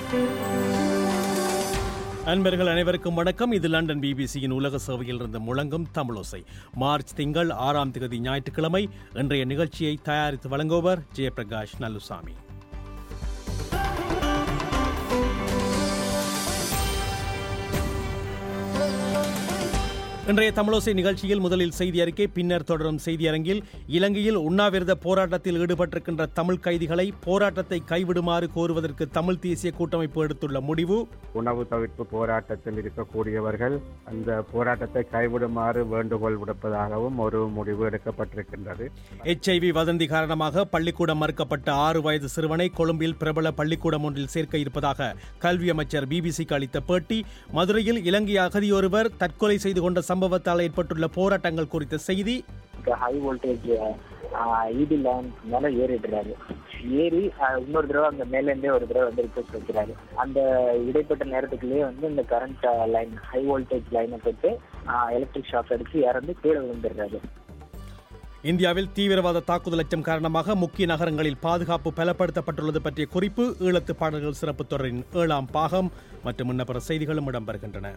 அன்பர்கள் அனைவருக்கும் வணக்கம் இது லண்டன் பிபிசியின் உலக சேவையில் இருந்து முழங்கும் தமிழோசை மார்ச் திங்கள் ஆறாம் தேதி ஞாயிற்றுக்கிழமை இன்றைய நிகழ்ச்சியை தயாரித்து வழங்குபவர் ஜெயபிரகாஷ் நல்லுசாமி இன்றைய தமிழோசை நிகழ்ச்சியில் முதலில் செய்தி அறிக்கை பின்னர் தொடரும் செய்தியரங்கில் இலங்கையில் உண்ணாவிரத போராட்டத்தில் ஈடுபட்டிருக்கின்ற தமிழ் கைதிகளை போராட்டத்தை கைவிடுமாறு கோருவதற்கு தமிழ் தேசிய கூட்டமைப்பு எடுத்துள்ள முடிவு உணவு தவிர்ப்பு போராட்டத்தில் இருக்கக்கூடியவர்கள் அந்த போராட்டத்தை கைவிடுமாறு வேண்டுகோள் விடுப்பதாகவும் ஒரு முடிவு எடுக்கப்பட்டிருக்கின்றது எச்ஐவி வதந்தி காரணமாக பள்ளிக்கூடம் மறுக்கப்பட்ட ஆறு வயது சிறுவனை கொழும்பில் பிரபல பள்ளிக்கூடம் ஒன்றில் சேர்க்க இருப்பதாக கல்வி அமைச்சர் பிபிசிக்கு அளித்த பேட்டி மதுரையில் இலங்கை அகதியொருவர் தற்கொலை செய்து கொண்ட சம்பவத்தால் ஏற்பட்டுள்ள போராட்டங்கள் குறித்த செய்தி இப்போ ஹை வோல்டேஜ் ஈபி லைன் மேல ஏறிடுறாரு ஏறி ஆஹ், இன்னொரு தடவை அந்த மேலேருந்தே ஒரு தடவை வந்து ரிக்வஸ்ட் வைக்கிறாரு அந்த இடைப்பட்ட நேரத்துக்குள்ளேயே வந்து இந்த கரண்ட் லைன் ஹை வோல்டேஜ் லைனை போட்டு எலக்ட்ரிக் ஷாக் அடிச்சு இறந்து கீழே விழுந்துடுறாரு இந்தியாவில் தீவிரவாத தாக்குதல் அச்சம் காரணமாக முக்கிய நகரங்களில் பாதுகாப்பு பலப்படுத்தப்பட்டுள்ளது பற்றிய குறிப்பு ஈழத்து பாடல்கள் சிறப்பு தொடரின் ஏழாம் பாகம் மற்றும் இன்னபிற செய்திகளும் இடம்பெறுகின்றன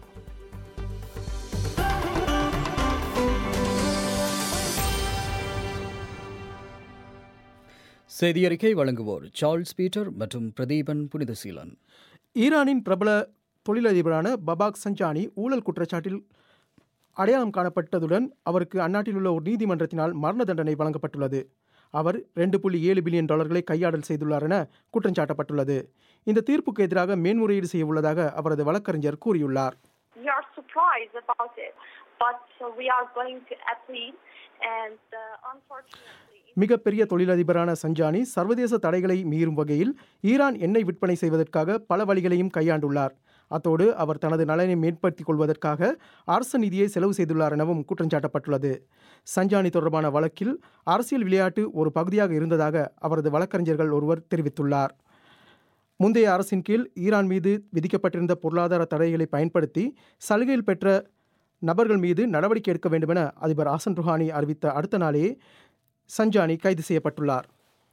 செய்தியறிக்கை வழங்குவோர் சார்ல்ஸ் பீட்டர் மற்றும் பிரதீபன் புனிதசீலன் ஈரானின் பிரபல தொழிலதிபரான பபாக் சஞ்சானி ஊழல் குற்றச்சாட்டில் அடையாளம் காணப்பட்டதுடன் அவருக்கு அந்நாட்டில் உள்ள ஒரு நீதிமன்றத்தினால் மரண தண்டனை வழங்கப்பட்டுள்ளது அவர் ரெண்டு புள்ளி ஏழு பில்லியன் டாலர்களை கையாடல் செய்துள்ளார் என குற்றம் சாட்டப்பட்டுள்ளது இந்த தீர்ப்புக்கு எதிராக மேன்முறையீடு செய்ய உள்ளதாக அவரது வழக்கறிஞர் கூறியுள்ளார் we are surprised about it, but uh, we are going to appeal, and uh, unfortunately, மிகப்பெரிய தொழிலதிபரான சஞ்சானி சர்வதேச தடைகளை மீறும் வகையில் ஈரான் எண்ணெய் விற்பனை செய்வதற்காக பல வழிகளையும் கையாண்டுள்ளார் அத்தோடு அவர் தனது நலனை மேம்படுத்திக் கொள்வதற்காக அரசு நிதியை செலவு செய்துள்ளார் எனவும் குற்றம் சாட்டப்பட்டுள்ளது சஞ்சானி தொடர்பான வழக்கில் அரசியல் விளையாட்டு ஒரு பகுதியாக இருந்ததாக அவரது வழக்கறிஞர்கள் ஒருவர் தெரிவித்துள்ளார் முந்தைய அரசின் கீழ் ஈரான் மீது விதிக்கப்பட்டிருந்த பொருளாதார தடைகளை பயன்படுத்தி சலுகையில் பெற்ற நபர்கள் மீது நடவடிக்கை எடுக்க வேண்டுமென அதிபர் ஹசன் ருஹானி அறிவித்த அடுத்த நாளே சஞ்சானி கைது செய்யப்பட்டுள்ளார்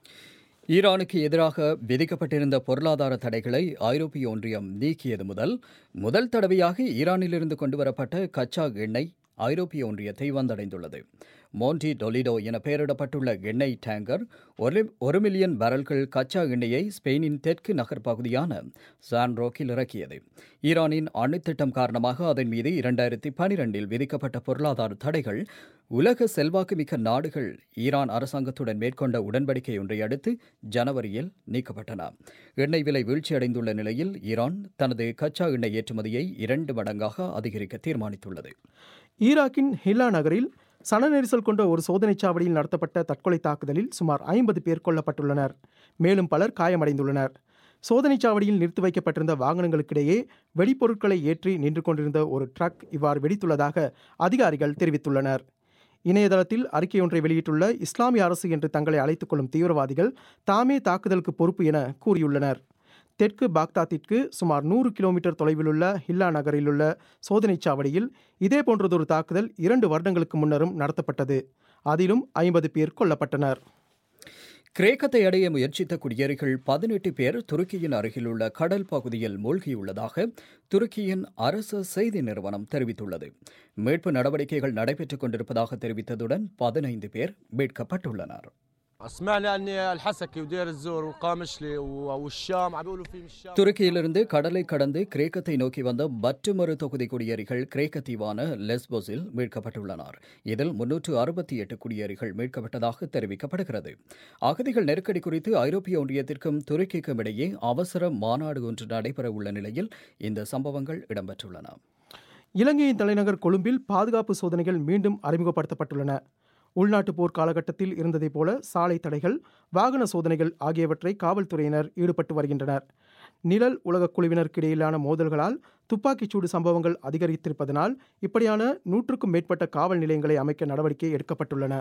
ஈரானுக்கு எதிராக விதிக்கப்பட்டிருந்த பொருளாதார தடைகளை ஐரோப்பிய ஒன்றியம் நீக்கியது முதல் முதல் தடவையாக ஈரானிலிருந்து கொண்டுவரப்பட்ட கச்சா எண்ணெய் ஐரோப்பிய ஒன்றியத்தை வந்தடைந்துள்ளது மோன்டி டொலிடோ என பெயரிடப்பட்டுள்ள எண்ணெய் டேங்கர் ஒரு ஒரு மில்லியன் பேரல்கள் கச்சா எண்ணெயை ஸ்பெயினின் தெற்கு நகர் பகுதியான சான்ரோக்கில் இறக்கியது ஈரானின் அணுத்திட்டம் காரணமாக அதன் மீது இரண்டாயிரத்தி பனிரெண்டில் விதிக்கப்பட்ட பொருளாதார தடைகள் உலக செல்வாக்குமிக்க நாடுகள் ஈரான் அரசாங்கத்துடன் மேற்கொண்ட உடன்படிக்கை ஒன்றை அடுத்து ஜனவரியில் நீக்கப்பட்டன எண்ணெய் விலை வீழ்ச்சியடைந்துள்ள நிலையில் ஈரான் தனது கச்சா எண்ணெய் ஏற்றுமதியை இரண்டு மடங்காக அதிகரிக்க தீர்மானித்துள்ளது ஈராக்கின் ஹில்லா நகரில் சன நெரிசல் கொண்ட ஒரு சோதனைச் சாவடியில் நடத்தப்பட்ட தற்கொலை தாக்குதலில் சுமார் ஐம்பது பேர் கொல்லப்பட்டுள்ளனர் மேலும் பலர் காயமடைந்துள்ளனர் சோதனைச் சாவடியில் நிறுத்தி வைக்கப்பட்டிருந்த வாகனங்களுக்கிடையே வெடிப்பொருட்களை ஏற்றி நின்று கொண்டிருந்த ஒரு ட்ரக் இவ்வாறு வெடித்துள்ளதாக அதிகாரிகள் தெரிவித்துள்ளனர் இணையதளத்தில் அறிக்கை ஒன்றை வெளியிட்டுள்ள இஸ்லாமிய அரசு என்று தங்களை அழைத்துக் கொள்ளும் தீவிரவாதிகள் தாமே தாக்குதலுக்கு பொறுப்பு என கூறியுள்ளனர் தெற்கு பாக்தாத்திற்கு சுமார் நூறு கிலோமீட்டர் தொலைவிலுள்ள ஹில்லா நகரிலுள்ள சோதனைச் சாவடியில் இதே போன்றதொரு தாக்குதல் இரண்டு வருடங்களுக்கு முன்னரும் நடத்தப்பட்டது அதிலும் ஐம்பது பேர் கொல்லப்பட்டனர் கிரேக்கத்தை அடைய முயற்சித்த குடியேறிகள் பதினெட்டு பேர் துருக்கியின் அருகிலுள்ள கடல் பகுதியில் மூழ்கியுள்ளதாக துருக்கியின் அரசு செய்தி நிறுவனம் தெரிவித்துள்ளது மீட்பு நடவடிக்கைகள் நடைபெற்றுக் கொண்டிருப்பதாக தெரிவித்ததுடன் பதினைந்து பேர் மீட்கப்பட்டுள்ளனர் سمعنا ان الحسكي ودير الزور وقامشلي والشام عم بيقولوا في من الشام துருக்கியிலிருந்து கடலை கடந்து கிரேக்கத்தை நோக்கி வந்த மற்றொரு தொகுதி குடியேறிகள் கிரேக்க தீவான லெஸ்போஸில் மீட்கப்பட்டுள்ளனர் இதில் முன்னூற்று அறுபத்தி எட்டு குடியேறிகள் மீட்கப்பட்டதாக தெரிவிக்கப்படுகிறது அகதிகள் நெருக்கடி குறித்து ஐரோப்பிய ஒன்றியத்திற்கும் துருக்கிக்கும் இடையே அவசர மாநாடு ஒன்று நடைபெற உள்ள நிலையில் இந்த சம்பவங்கள் இடம்பெற்றுள்ளன இலங்கையின் தலைநகர் கொழும்பில் பாதுகாப்பு சோதனைகள் மீண்டும் அறிமுகப்படுத்தப்பட்டுள்ளன உள்நாட்டு போர் காலகட்டத்தில் இருந்ததைப் போல சாலை தடைகள் வாகன சோதனைகள் ஆகியவற்றை காவல்துறையினர் ஈடுபட்டு வருகின்றனர் நிழல் உலகக் குழுவினருக்கு இடையிலான மோதல்களால் துப்பாக்கிச்சூடு சம்பவங்கள் அதிகரித்திருப்பதனால் இப்படியான நூற்றுக்கும் மேற்பட்ட காவல் நிலையங்களை அமைக்க நடவடிக்கை எடுக்கப்பட்டுள்ளன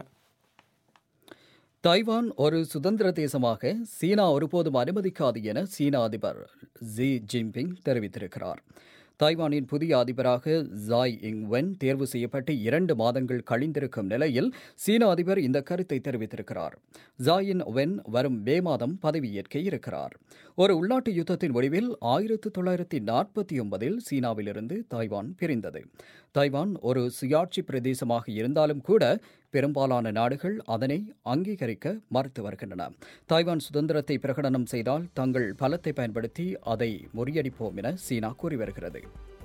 தைவான் ஒரு சுதந்திர தேசமாக சீனா ஒருபோதும் அனுமதிக்காது என சீன அதிபர் ஜி ஜின்பிங் தெரிவித்திருக்கிறார் தாய்வானின் புதிய அதிபராக ஜாய் இங் வென் தேர்வு செய்யப்பட்டு இரண்டு மாதங்கள் கழிந்திருக்கும் நிலையில் சீன அதிபர் இந்த கருத்தை தெரிவித்திருக்கிறார் ஜாயின் வென் வரும் மே மாதம் பதவியேற்க இருக்கிறார் ஒரு உள்நாட்டு யுத்தத்தின் முடிவில் ஆயிரத்து தொள்ளாயிரத்தி நாற்பத்தி ஒன்பதில் சீனாவிலிருந்து தாய்வான் பிரிந்தது தாய்வான் ஒரு சுயாட்சி பிரதேசமாக இருந்தாலும் கூட பெரும்பாலான நாடுகள் அதனை அங்கீகரிக்க மறுத்து வருகின்றன தாய்வான் சுதந்திரத்தை பிரகடனம் செய்தால் தங்கள் பலத்தை பயன்படுத்தி அதை முறியடிப்போம் என சீனா கூறி வருகிறது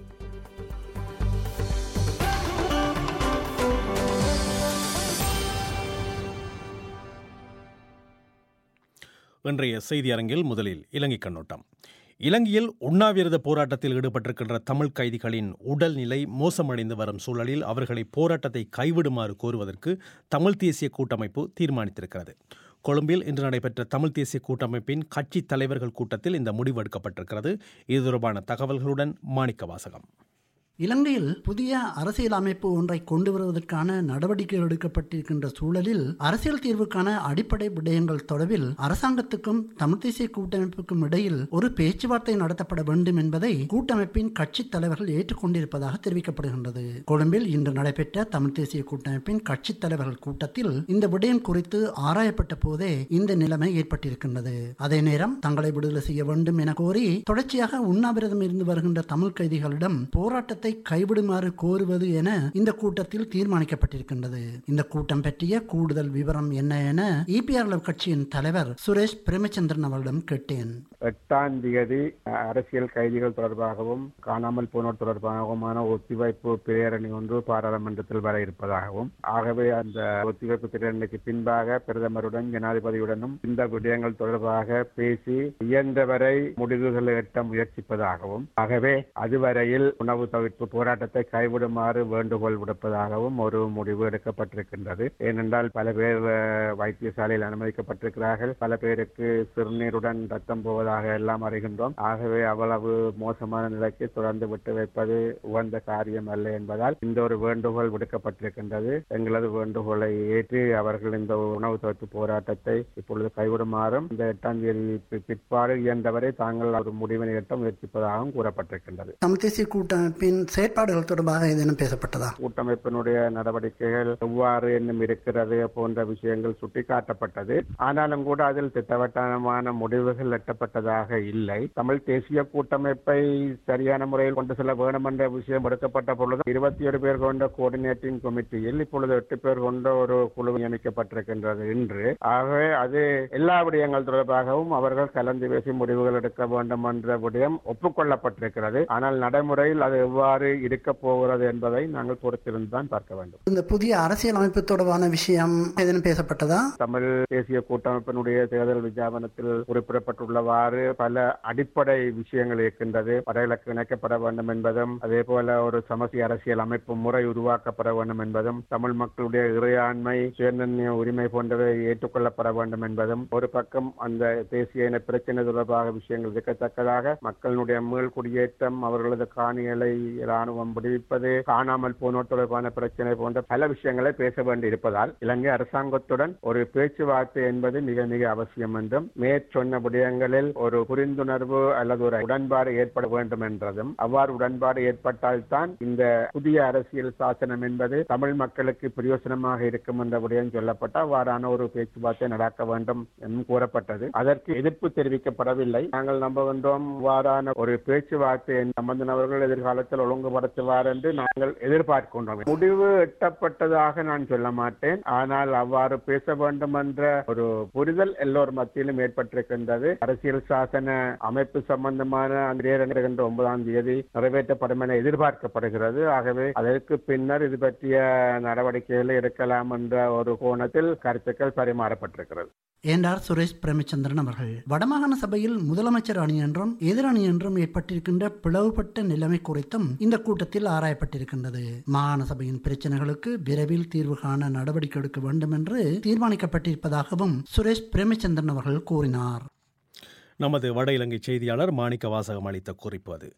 இன்றைய செய்தி அரங்கில் முதலில் இலங்கை கண்ணோட்டம் இலங்கையில் உண்ணாவிரத போராட்டத்தில் ஈடுபட்டிருக்கின்ற தமிழ் கைதிகளின் உடல்நிலை மோசமடைந்து வரும் சூழலில் அவர்களை போராட்டத்தை கைவிடுமாறு கோருவதற்கு தமிழ் தேசிய கூட்டமைப்பு தீர்மானித்திருக்கிறது கொழும்பில் இன்று நடைபெற்ற தமிழ் தேசிய கூட்டமைப்பின் கட்சி தலைவர்கள் கூட்டத்தில் இந்த முடிவு எடுக்கப்பட்டிருக்கிறது இது தொடர்பான தகவல்களுடன் மாணிக்க வாசகம் இலங்கையில் புதிய அரசியல் அமைப்பு ஒன்றை கொண்டு வருவதற்கான நடவடிக்கைகள் எடுக்கப்பட்டிருக்கின்ற சூழலில் அரசியல் தீர்வுக்கான அடிப்படை விடயங்கள் தொடர்பில் அரசாங்கத்துக்கும் தமிழ் தேசிய கூட்டமைப்புக்கும் இடையில் ஒரு பேச்சுவார்த்தை நடத்தப்பட வேண்டும் என்பதை கூட்டமைப்பின் கட்சித் தலைவர்கள் ஏற்றுக்கொண்டிருப்பதாக தெரிவிக்கப்படுகின்றது கொழும்பில் இன்று நடைபெற்ற தமிழ் தேசிய கூட்டமைப்பின் கட்சித் தலைவர்கள் கூட்டத்தில் இந்த விடயம் குறித்து ஆராயப்பட்ட போதே இந்த நிலைமை ஏற்பட்டிருக்கின்றது அதே நேரம் தங்களை விடுதலை செய்ய வேண்டும் என கோரி தொடர்ச்சியாக உண்ணாவிரதம் இருந்து வருகின்ற தமிழ் கைதிகளிடம் போராட்டத்தை திட்டத்தை கைவிடுமாறு கோருவது என இந்த கூட்டத்தில் தீர்மானிக்கப்பட்டிருக்கின்றது இந்த கூட்டம் பற்றிய கூடுதல் விவரம் என்ன என இபிஆர்எல் கட்சியின் தலைவர் சுரேஷ் பிரேமச்சந்திரன் அவரிடம் கேட்டேன் எட்டாம் தேதி அரசியல் கைதிகள் தொடர்பாகவும் காணாமல் போனோர் தொடர்பாகவுமான ஒத்திவைப்பு பிரேரணை ஒன்று பாராளுமன்றத்தில் வர இருப்பதாகவும் ஆகவே அந்த ஒத்திவைப்பு பிரேரணைக்கு பின்பாக பிரதமருடன் ஜனாதிபதியுடனும் இந்த விடயங்கள் தொடர்பாக பேசி இயன்றவரை முடிவுகளை எட்ட முயற்சிப்பதாகவும் ஆகவே அதுவரையில் உணவு தவிர்ப்பு போராட்டத்தை கைவிடுமாறு வேண்டுகோள் விடுப்பதாகவும் ஒரு முடிவு எடுக்கப்பட்டிருக்கின்றது ஏனென்றால் பல பேர் வைத்தியசாலையில் அனுமதிக்கப்பட்டிருக்கிறார்கள் பல பேருக்கு சிறுநீருடன் ரத்தம் போவதாக எல்லாம் அறிகின்றோம் ஆகவே அவ்வளவு மோசமான நிலைக்கு தொடர்ந்து விட்டு வைப்பது உகந்த காரியம் அல்ல என்பதால் இந்த ஒரு வேண்டுகோள் விடுக்கப்பட்டிருக்கின்றது எங்களது வேண்டுகோளை ஏற்று அவர்கள் இந்த உணவு தவிர்ப்பு போராட்டத்தை இப்பொழுது கைவிடுமாறும் இந்த எட்டாம் தேதி பிற்பாடு இயன்றவரை தாங்கள் ஒரு முடிவினை எட்ட முயற்சிப்பதாகவும் கூறப்பட்டிருக்கின்றது தமிழ் தேசிய கூட்டமைப்பின் செயற்பாடுகள் தொடர்பாக ஏதேனும் பேசப்பட்டதா கூட்டமைப்பினுடைய நடவடிக்கைகள் எவ்வாறு என்னும் இருக்கிறது போன்ற விஷயங்கள் சுட்டிக்காட்டப்பட்டது ஆனாலும் கூட அதில் திட்டவட்டமான முடிவுகள் எட்டப்பட்டதாக இல்லை தமிழ் தேசிய கூட்டமைப்பை சரியான முறையில் கொண்டு செல்ல வேண்டும் என்ற விஷயம் எடுக்கப்பட்ட பொழுது இருபத்தி ஒரு பேர் கொண்ட கோஆர்டினேட்டிங் கமிட்டியில் இப்பொழுது எட்டு பேர் கொண்ட ஒரு குழு நியமிக்கப்பட்டிருக்கின்றது இன்று ஆகவே அது எல்லா விடயங்கள் தொடர்பாகவும் அவர்கள் கலந்து பேசி முடிவுகள் எடுக்க வேண்டும் என்ற விடயம் ஒப்புக்கொள்ளப்பட்டிருக்கிறது ஆனால் நடைமுறையில் அது எவ்வாறு இருக்க போகிறது என்பதை நாங்கள் பொறுத்திருந்து தான் பார்க்க வேண்டும் இந்த புதிய அரசியல் அமைப்பு தொடர்பான விஷயம் ஏதேனும் பேசப்பட்டதா தமிழ் தேசிய கூட்டமைப்பினுடைய தேர்தல் விஞ்ஞாபனத்தில் குறிப்பிடப்பட்டுள்ளவாறு பல அடிப்படை விஷயங்கள் இருக்கின்றது வரைவிலக்கு இணைக்கப்பட வேண்டும் என்பதும் அதே போல ஒரு சமஸ்தி அரசியல் அமைப்பு முறை உருவாக்கப்பட வேண்டும் என்பதும் தமிழ் மக்களுடைய இறையாண்மை சுயநிர்ணய உரிமை போன்றவை ஏற்றுக்கொள்ளப்பட வேண்டும் என்பதும் ஒரு பக்கம் அந்த தேசிய இன பிரச்சனை தொடர்பாக விஷயங்கள் இருக்கத்தக்கதாக மக்களுடைய மீள் குடியேற்றம் அவர்களது காணிகளை ராணுவம் விடுவிப்பது காணாமல் போனோர் தொடர்பான பிரச்சனை போன்ற பல விஷயங்களை பேச வேண்டி இருப்பதால் இலங்கை அரசாங்கத்துடன் ஒரு பேச்சுவார்த்தை என்பது மிக மிக அவசியம் என்றும் மேற்சொன்ன விடயங்களில் ஒரு புரிந்துணர்வு அல்லது ஒரு உடன்பாடு ஏற்பட வேண்டும் என்றதும் அவ்வாறு உடன்பாடு ஏற்பட்டால்தான் இந்த புதிய அரசியல் சாசனம் என்பது தமிழ் மக்களுக்கு பிரயோசனமாக இருக்கும் என்ற விடயம் சொல்லப்பட்ட அவ்வாறான ஒரு பேச்சுவார்த்தை நடக்க வேண்டும் என்றும் கூறப்பட்டது அதற்கு எதிர்ப்பு தெரிவிக்கப்படவில்லை நாங்கள் நம்புகின்றோம் இவ்வாறான ஒரு பேச்சுவார்த்தை சம்பந்தன் அவர்கள் எதிர்காலத்தில் ஒழுங்குபடுத்துவார் என்று நாங்கள் எதிர்பார்க்கின்றோம் முடிவு எட்டப்பட்டதாக நான் சொல்ல மாட்டேன் ஆனால் அவ்வாறு பேச வேண்டும் என்ற ஒரு புரிதல் எல்லோர் மத்தியிலும் ஏற்பட்டிருக்கின்றது அரசியல் சாசன அமைப்பு சம்பந்தமான அந்த ஒன்பதாம் தேதி நிறைவேற்றப்படும் என எதிர்பார்க்கப்படுகிறது ஆகவே அதற்கு பின்னர் இது பற்றிய நடவடிக்கைகளை எடுக்கலாம் என்ற ஒரு கோணத்தில் கருத்துக்கள் பரிமாறப்பட்டிருக்கிறது என்றார் சுரேஷ் பிரேமச்சந்திரன் அவர்கள் வடமாகாண சபையில் முதலமைச்சர் அணி என்றும் எதிரணி என்றும் ஏற்பட்டிருக்கின்ற பிளவுபட்ட நிலைமை குறித்தும் இந்த கூட்டத்தில் ஆராயப்பட்டிருக்கின்றது மாகாண சபையின் பிரச்சனைகளுக்கு விரைவில் தீர்வு காண நடவடிக்கை எடுக்க வேண்டும் என்று தீர்மானிக்கப்பட்டிருப்பதாகவும் சுரேஷ் பிரேமச்சந்திரன் அவர்கள் கூறினார் நமது வட இலங்கை செய்தியாளர் மாணிக்க வாசகம் அளித்த குறிப்பு அது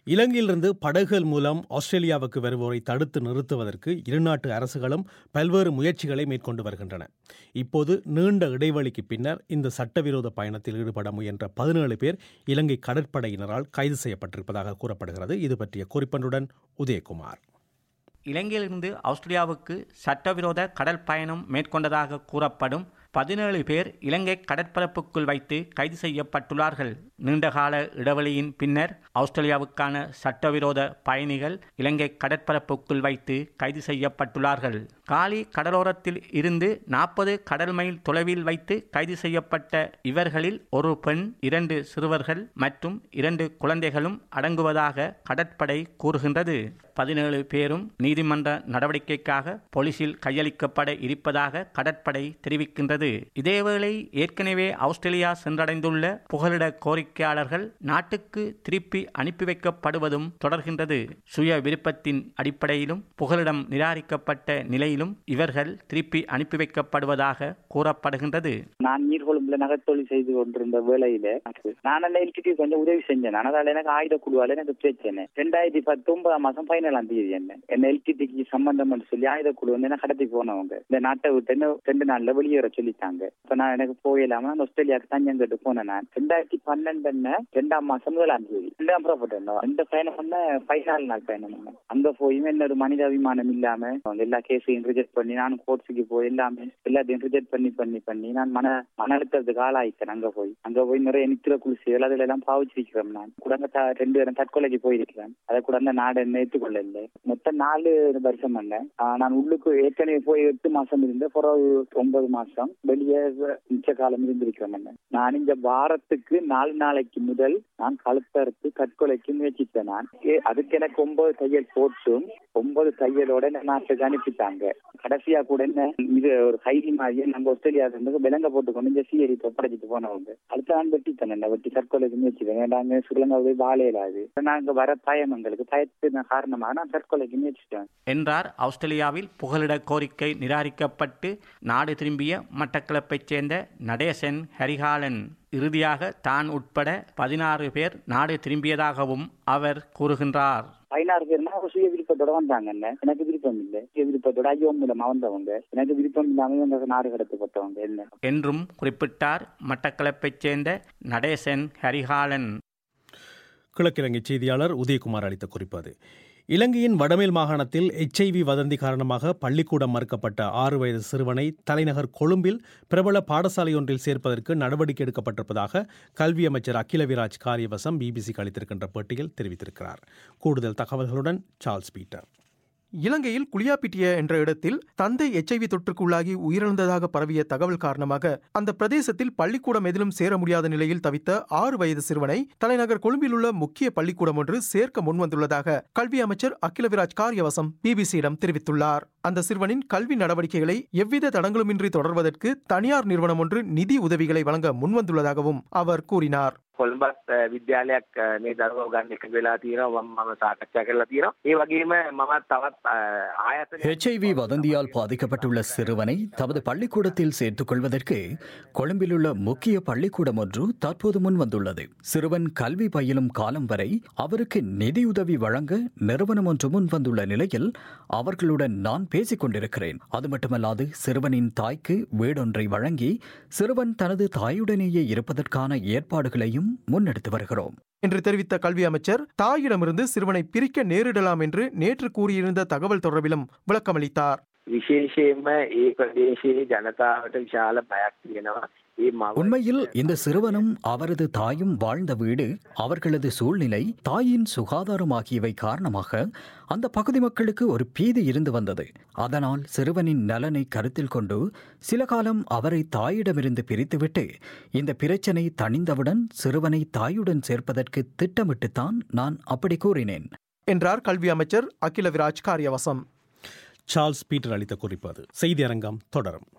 இலங்கையிலிருந்து படகுகள் மூலம் ஆஸ்திரேலியாவுக்கு வருவோரை தடுத்து நிறுத்துவதற்கு இருநாட்டு அரசுகளும் பல்வேறு முயற்சிகளை மேற்கொண்டு வருகின்றன இப்போது நீண்ட இடைவெளிக்கு பின்னர் இந்த சட்டவிரோத பயணத்தில் ஈடுபட முயன்ற பதினேழு பேர் இலங்கை கடற்படையினரால் கைது செய்யப்பட்டிருப்பதாக கூறப்படுகிறது இது பற்றிய குறிப்பனுடன் உதயகுமார் இலங்கையிலிருந்து ஆஸ்திரேலியாவுக்கு சட்டவிரோத கடல் பயணம் மேற்கொண்டதாக கூறப்படும் பதினேழு பேர் இலங்கை கடற்பரப்புக்குள் வைத்து கைது செய்யப்பட்டுள்ளார்கள் நீண்டகால இடைவெளியின் பின்னர் ஆஸ்திரேலியாவுக்கான சட்டவிரோத பயணிகள் இலங்கை கடற்பரப்புக்குள் வைத்து கைது செய்யப்பட்டுள்ளார்கள் காலி கடலோரத்தில் இருந்து நாற்பது கடல் மைல் தொலைவில் வைத்து கைது செய்யப்பட்ட இவர்களில் ஒரு பெண் இரண்டு சிறுவர்கள் மற்றும் இரண்டு குழந்தைகளும் அடங்குவதாக கடற்படை கூறுகின்றது பதினேழு பேரும் நீதிமன்ற நடவடிக்கைக்காக போலீசில் கையளிக்கப்பட இருப்பதாக கடற்படை தெரிவிக்கின்றது இதேவேளை ஏற்கனவே ஆஸ்திரேலியா சென்றடைந்துள்ள புகலிட கோரிக்கையாளர்கள் நாட்டுக்கு திருப்பி அனுப்பி வைக்கப்படுவதும் தொடர்கின்றது சுய விருப்பத்தின் அடிப்படையிலும் புகலிடம் நிராகரிக்கப்பட்ட நிலையிலும் இவர்கள் திருப்பி அனுப்பி வைக்கப்படுவதாக கூறப்படுகின்றது நான் நீர்கொழும்புல நகைத்தொழில் செய்து கொண்டிருந்த வேளையில நான் அந்த எல்டிடி கொஞ்சம் உதவி செஞ்சேன் அதனால எனக்கு ஆயுத குழுவால எனக்கு பிரச்சனை ரெண்டாயிரத்தி பத்தொன்பதாம் மாசம் பதினேழாம் தேதி என்ன என்ன எல்டிடிக்கு சம்பந்தம் சொல்லி ஆயுத குழு வந்து என்ன கடத்தி போனவங்க இந்த நாட்டை விட்டு என்ன ரெண்டு நாள்ல வெளியேற சொல்லிட்டாங்க இப்ப நான் எனக்கு போயிடாம நான் ஆஸ்திரேலியாவுக்கு தஞ்சம் கட்டு போனேன் நான் ரெண்டாயிரத்தி பன்னெண்டு என்ன ரெண்டாம் மாசம் முதலாம் தேதி ரெண்டாம் புறப்பட்டேன் இந்த பயணம் பண்ண பதினாலு நாள் பயணம் பண்ணேன் அங்க போயும் என்ன ஒரு மனிதாபிமானம் இல்லாம அவங்க எல்லா கேஸையும் ரிஜெக்ட் பண்ணி நான் கோர்ட்ஸுக்கு போய் எல்லாமே எல்லாத்தையும் ரிஜெக்ட் பண்ணி பண்ணி பண்ணி நான் மன மன அழுத்தத்துக்கு ஆளாயிட்டேன் அங்க போய் அங்க போய் நிறைய நித்திர குளிசுகள் அதுல எல்லாம் பாவிச்சிருக்கிறேன் நான் கூட அங்க த- ரெண்டு பேரும் தற்கொலைக்கு போயிருக்கிறேன் அதை கூட அந்த நாடு என்ன ஏற்றுக்கொள்ள இல்லை மொத்தம் நாலு வருஷம் பண்ணேன் ஆஹ் நான் உள்ளுக்கு ஏற்கனவே போய் எட்டு மாசம் இருந்தேன் பிறகு ஒன்பது மாசம் வெளியே மிச்ச காலம் இருந்திருக்கிறேன் நான். நான் இந்த வாரத்துக்கு நாலு நாளைக்கு முதல் நான் கழுத்தறுத்து தற்கொலைக்கு முயற்சித்தேன் நான் ஏ- அதுக்கு எனக்கு ஒன்பது தையல் போட்டும் ஒன்பது தையலோட என்ன நாட்டுக்கு அனுப்பிட்டாங்க கடைசியா கூட என்ன இது ஒரு கைதி மாதிரியே நம்ம ஆஸ்திரேலியா இருந்து விலங்க போட்டு கொண்டு இந்த சிஐடி ஒப்படைச்சிட்டு போனவங்க அடுத்து நான் வெட்டித்தேன் என்ன வெட்டி தற்கொலைக்கு முயற்சித்தேன் வேண்டாங்க ஸ்ரீலங்காவே வாழையிலாது நாங்க வர பயம் எங்களுக்கு பயத்தின் காரணமாக நான் தற்கொலைக்கு முயற்சித்தேன் என்றார் ஆஸ்திரேலியாவில் புகலிட கோரிக்கை நிராகரிக்கப்பட்டு நாடு திரும்பிய மட்டக்களப்பைச் சேர்ந்த நடேசன் ஹரிகாலன் இறுதியாக தான் உட்பட பதினாறு பேர் நாடு திரும்பியதாகவும் அவர் கூறுகின்றார் பதினாறு பேர்னா ஒரு சுய விருப்பத்தோட வந்தாங்க என்ன எனக்கு விருப்பம் இல்லை சுய விருப்பத்தோட ஐயோ மூலமா வந்தவங்க எனக்கு விருப்பம் இல்லாம இவங்க நாடு கடத்தப்பட்டவங்க என்ன என்றும் குறிப்பிட்டார் மட்டக்களப்பைச் சேர்ந்த நடேசன் ஹரிகாலன் கிழக்கிழங்கை செய்தியாளர் உதயகுமார் அளித்த குறிப்பு அது இலங்கையின் வடமேல் மாகாணத்தில் எச்ஐவி வதந்தி காரணமாக பள்ளிக்கூடம் மறுக்கப்பட்ட ஆறு வயது சிறுவனை தலைநகர் கொழும்பில் பிரபல பாடசாலை ஒன்றில் சேர்ப்பதற்கு நடவடிக்கை எடுக்கப்பட்டிருப்பதாக கல்வி அமைச்சர் அகிலவிராஜ் காரியவசம் பிபிசிக்கு அளித்திருக்கின்ற பேட்டியில் தெரிவித்திருக்கிறார் கூடுதல் தகவல்களுடன் சார்ல்ஸ் பீட்டர் இலங்கையில் குளியாப்பிட்டிய என்ற இடத்தில் தந்தை எச்ஐவி தொற்றுக்குள்ளாகி உயிரிழந்ததாக பரவிய தகவல் காரணமாக அந்த பிரதேசத்தில் பள்ளிக்கூடம் எதிலும் சேர முடியாத நிலையில் தவித்த ஆறு வயது சிறுவனை தலைநகர் கொழும்பில் உள்ள முக்கிய பள்ளிக்கூடம் ஒன்று சேர்க்க முன்வந்துள்ளதாக கல்வி அமைச்சர் அகிலவிராஜ் காரியவசம் பிபிசியிடம் தெரிவித்துள்ளார் அந்த சிறுவனின் கல்வி நடவடிக்கைகளை எவ்வித தடங்களுமின்றி தொடர்வதற்கு தனியார் நிறுவனம் ஒன்று நிதி உதவிகளை வழங்க முன்வந்துள்ளதாகவும் அவர் கூறினார் කොළඹත් අ, විද්‍යාලයක් අ, මේ දරුවව ගන්න එක වෙලා තියෙනවා මම මම සාකච්ඡා කරලා තියෙනවා ඒ වගේම මම තවත් අ, ආයතන ஹெச்ஐவி வதந்தியால் பாதிக்கப்பட்டுள்ள சிறுவனை தமது பள்ளிக்கூடத்தில் சேர்த்துக் கொள்வதற்கு கொழும்பிலுள்ள முக்கிய பள்ளிக்கூடம் ஒன்று தற்போது முன் வந்துள்ளது சிறுவன் கல்வி பயிலும் காலம் வரை அவருக்கு நிதியுதவி வழங்க நிறுவனம் ஒன்று முன் வந்துள்ள நிலையில் அவர்களுடன் நான் பேசிக் கொண்டிருக்கிறேன் அது மட்டுமல்லாது சிறுவனின் தாய்க்கு வீடொன்றை வழங்கி சிறுவன் தனது தாயுடனேயே இருப்பதற்கான ஏற்பாடுகளையும் முன்னெடுத்து வருகிறோம் என்று தெரிவித்த கல்வி அமைச்சர் தாயிடமிருந்து சிறுவனை பிரிக்க நேரிடலாம் என்று நேற்று கூறியிருந்த தகவல் தொடர்பிலும் விளக்கமளித்தார் විශේෂයෙන්ම ඒ ප්‍රදේශයේ ජනතාවට විශාල බයක් තියෙනවා ඒ මව உண்மையில் இந்த சிறுவனும் அவரது தாயும் வாழ்ந்த வீடு அவர்களது சூழ்நிலை தாயின் சுகாதாரம் ஆகியவை காரணமாக அந்த பகுதி மக்களுக்கு ஒரு பீதி இருந்து வந்தது அதனால் சிறுவனின் நலனை கருத்தில் கொண்டு சில காலம் அவரை தாயிடமிருந்து பிரித்துவிட்டு இந்த பிரச்சனை தணிந்தவுடன் சிறுவனை தாயுடன் சேர்ப்பதற்கு திட்டமிட்டுத்தான் நான் அப்படி கூறினேன் என்றார் கல்வி அமைச்சர் அகிலவிராஜ் காரியவசம் சார்ல்ஸ் பீட்டர் அளித்த குறிப்பு அது செய்தி அரங்கம் தொடரும்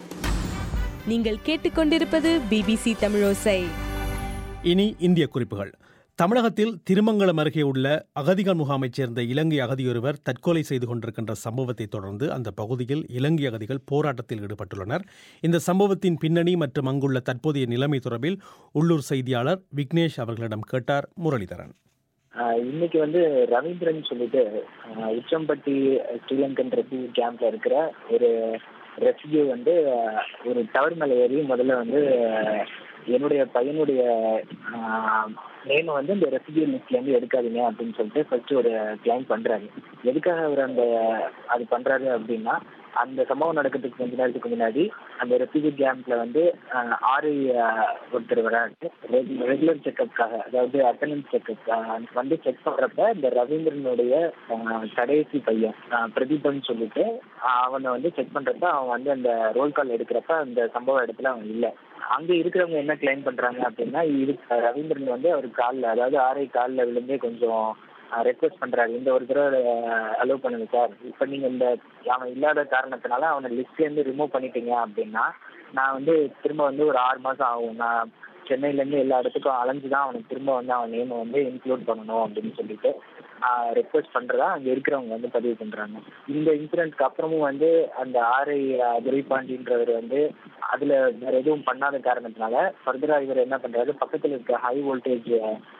நீங்கள் கேட்டுக்கொண்டிருப்பது பிபிசி தமிழோசை இனி இந்திய குறிப்புகள் தமிழகத்தில் திருமங்கலம் அருகே உள்ள அகதிகள் முகாமைச் சேர்ந்த இலங்கை அகதியொருவர் தற்கொலை செய்து கொண்டிருக்கின்ற சம்பவத்தை தொடர்ந்து அந்த பகுதியில் இலங்கை அகதிகள் போராட்டத்தில் ஈடுபட்டுள்ளனர் இந்த சம்பவத்தின் பின்னணி மற்றும் அங்குள்ள தற்போதைய நிலைமை தொடர்பில் உள்ளூர் செய்தியாளர் விக்னேஷ் அவர்களிடம் கேட்டார் முரளிதரன் ஆஹ் இன்னைக்கு வந்து ரவீந்திரன் சொல்லிட்டு ஆஹ் உச்சம்பட்டி ஸ்ரீலங்கன் ரெஃப்யூஜி கேம்ப்ல இருக்கிற ஒரு ரெஃப்யூஜி வந்து ஆஹ் ஒரு டவர் மேல ஏறி முதல்ல வந்து ஆஹ் என்னுடைய பையனுடைய நேம் வந்து இந்த ரெஃப்யூஜி லிஸ்ட்ல இருந்து எடுக்காதீங்க அப்படின்னு சொல்லிட்டு ஃபர்ஸ்ட் ஒரு கிளைம் பண்றாரு எதுக்காக அவர் அந்த அது பண்றாரு அப்படின்னா அந்த சம்பவம் நடக்கிறதுக்கு கொஞ்ச நேரத்துக்கு முன்னாடி அந்த ரெஃப்யூஜி கேம்ப்ல வந்து ஆஹ் ஆறு ஆஹ் ஒருத்தர் வராரு ரெகுலர் செக்அப்காக அதாவது அட்டண்டன்ஸ் செக்அப் வந்து செக் பண்றப்ப இந்த ரவீந்திரனுடைய ஆஹ் கடைசி பையன் ஆஹ் பிரதீபன் சொல்லிட்டு ஆஹ் அவனை வந்து செக் பண்றப்ப அவன் வந்து அந்த ரோல் கால் எடுக்கிறப்ப அந்த சம்பவ இடத்துல அவன் இல்லை அங்க இருக்கிறவங்க என்ன கிளைம் பண்றாங்க அப்படின்னா இது ரவீந்திரன் வந்து அவர் காலில் அதாவது ஆரை காலில் விழுந்தே கொஞ்சம் ரெக்வஸ்ட் பண்றாரு இந்த ஒரு தடவை அலோவ் பண்ணுங்க சார் இப்போ நீங்க இந்த அவன் இல்லாத காரணத்தினால அவனை லிஸ்ட்ல இருந்து ரிமூவ் பண்ணிட்டீங்க அப்படின்னா நான் வந்து திரும்ப வந்து ஒரு ஆறு மாசம் ஆகும் நான் சென்னையில இருந்து எல்லா இடத்துக்கும் அலைஞ்சு தான் அவனுக்கு திரும்ப வந்து அவன் நேமை வந்து இன்க்ளூட் பண்ணணும் அப்படின்னு சொல்லிட்டு ரெக்வஸ்ட் பண்றதா அங்க இருக்கிறவங்க வந்து பதிவு பண்றாங்க இந்த இன்சிடென்ட்க்கு அப்புறமும் வந்து அந்த ஆர்ஐ துரைபாண்டின்றவர் வந்து அதுல வேற எதுவும் பண்ணாத காரணத்தினால ஃபர்தரா இவர் என்ன பண்றாரு பக்கத்துல இருக்க ஹை வோல்டேஜ்